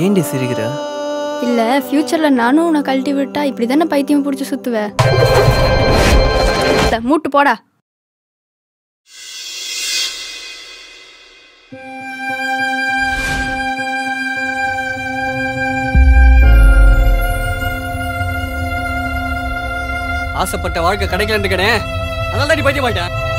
ஏண்டி சிரிக்கிற இல்ல ஃபியூச்சர்ல நானும் உன்னை கழட்டி விட்டா இப்படி தானே பைத்தியம் பிடிச்சி சுத்துவ த, மூட்டு போடா ஆசைப்பட்ட வாழ்க்கை கிடைக்கலன்னு கடை அதனால தான் நீ பைத்தியம் மாட்டேன்